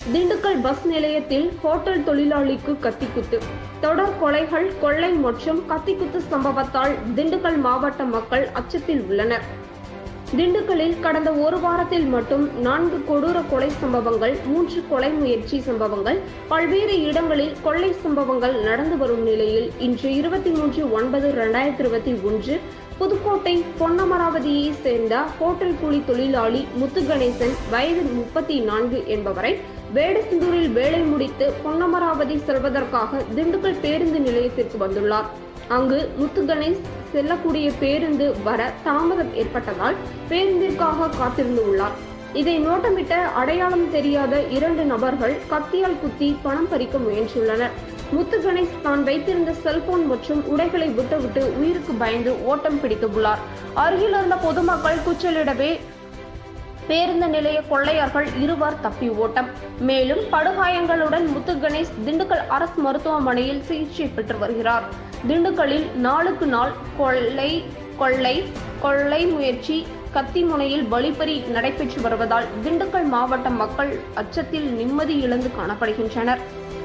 Dindigul bus நிலையத்தில் hotel தொழிலாளிக்கு கத்திக்குத்து தொடர் கொலைகள் கொள்ளை மற்றும் கத்திக்குத்து சம்பவத்தால் திண்டுக்கல் மாவட்ட மக்கள் அச்சத்தில் உள்ளனர் திண்டுக்கல்லில் கடந்த ஒரு வாரத்தில் மட்டும் நான்கு கொடூர கொலை சம்பவங்கள் மூன்று கொலை முயற்சி சம்பவங்கள் பல்வேறு இடங்களில் கொள்ளை சம்பவங்கள் நடந்து வரும் நிலையில் இன்று இருபத்தி மூன்று ஒன்பது இரண்டாயிரத்தி இருபத்தி ஒன்று புதுக்கோட்டை பொன்னமராவதியை சேர்ந்த ஹோட்டல் கூலி தொழிலாளி முத்து கணேசன் வயது முப்பத்தி நான்கு என்பவரை வேடசிந்தூரில் வேலை முடித்து பொன்னமராவதி செல்வதற்காக திண்டுக்கல் பேருந்து நிலையத்திற்கு வந்துள்ளார் அங்கு முத்து கணேஷ் செல்லக்கூடிய பேருந்து வர தாமதம் ஏற்பட்டதால் பேருந்திற்காக காத்திருந்து உள்ளார் இதை நோட்டமிட்ட அடையாளம் தெரியாத இரண்டு நபர்கள் கத்தியால் குத்தி பணம் பறிக்க முயன்றுள்ளனர் முத்து கணேஷ் தான் வைத்திருந்த செல்போன் மற்றும் உடைகளை விட்டுவிட்டு உயிருக்கு பயந்து ஓட்டம் பிடித்துள்ளார் அருகில் இருந்த பொதுமக்கள் கூச்சலிடவே பேருந்து நிலைய கொள்ளையர்கள் இருவர் தப்பி ஓட்டம் மேலும் படுகாயங்களுடன் முத்து கணேஷ் திண்டுக்கல் அரசு மருத்துவமனையில் சிகிச்சை பெற்று வருகிறார் திண்டுக்கல்லில் நாளுக்கு நாள் கொள்ளை கொள்ளை கொள்ளை முயற்சி கத்தி முனையில் வழிப்பறி நடைபெற்று வருவதால் திண்டுக்கல் மாவட்ட மக்கள் அச்சத்தில் நிம்மதி இழந்து காணப்படுகின்றனர்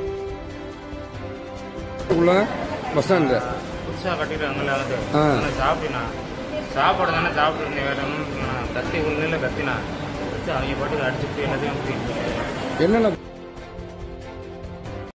உள்ள பஸ் ஸ்டாண்டு புதுசாக கட்டிட்டாங்கல்ல அது ஆ. நான் சாப்பிட்டேண்ணா சாப்பாடு தானே சாப்பிட்டு இருந்தேன் வேற ஒன்றும் கத்தி உள்ள கத்தினா வச்சு அவங்க பாட்டுக்கு அடிச்சுட்டு எல்லாத்தையும் தூக்கிட்டு போயிட்டாங்க. என்னென்ன